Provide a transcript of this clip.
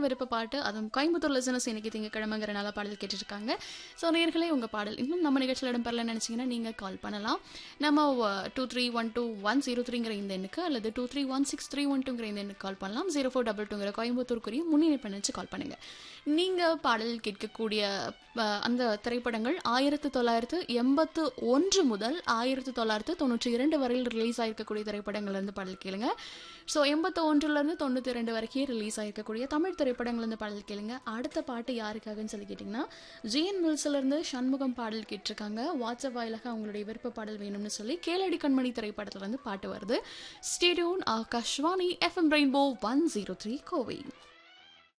விருப்ப பாட்டு அதுவும் கோயம்புத்தூர் லிசனஸ் இன்னைக்கு திங்கக்கிழமைங்கிறனால பாடல் கேட்டுருக்காங்க ஸோ நேர்களே உங்கள் பாடல் இன்னும் நம்ம நிகழ்ச்சியில் இடம்பெறலன்னு நினச்சிங்கன்னா நீங்கள் கால் பண்ணலாம் நம்ம two three one two one zero த்ரீங்கிற இந்த எண்ணுக்கு அல்லது two three one six three one டூங்கிற இந்த எண்ணுக்கு கால் பண்ணலாம் ஜீரோ ஃபோர் டபுள் டூங்கிற கோயம்புத்தூருக்குரிய முன்னிணைப்பு நினச்சி கால் பண்ணுங்கள் நீங்கள் பாடல் கேட்கக்கூடிய அஹ், அந்த திரைப்படங்கள் ஆயிரத்து தொள்ளாயிரத்து எண்பத்து ஒன்று முதல் ஆயிரத்து தொள்ளாயிரத்து தொண்ணூற்றி இரண்டு வரையில் ரிலீஸ் ஆயிருக்கக்கூடிய திரைப்படங்கள்லேருந்து பாடல் கேளுங்க ஸோ எண்பத்து ஒன்றுலேருந்து தொண்ணூற்றி ரெண்டு வரைக்கும் ரிலீஸ் ஆயிருக்கக்கூடிய தமிழ் திரைப்படங்கள்லேருந்து பாடல் கேளுங்க அடுத்த பாட்டு யாருக்காகன்னு சொல்லி கேட்டிங்கன்னா ஜிஎன் மில்ஸ்லேருந்து சண்முகம் பாடல் கேட்டிருக்காங்க வாட்ஸ்அப் வாயிலாக அவங்களுடைய விருப்ப பாடல் வேணும்னு சொல்லி கேளடி கண்மணி திரைப்படத்துலேருந்து பாட்டு வருது stay tuned Akashvani FM rainbow one zero three Kovai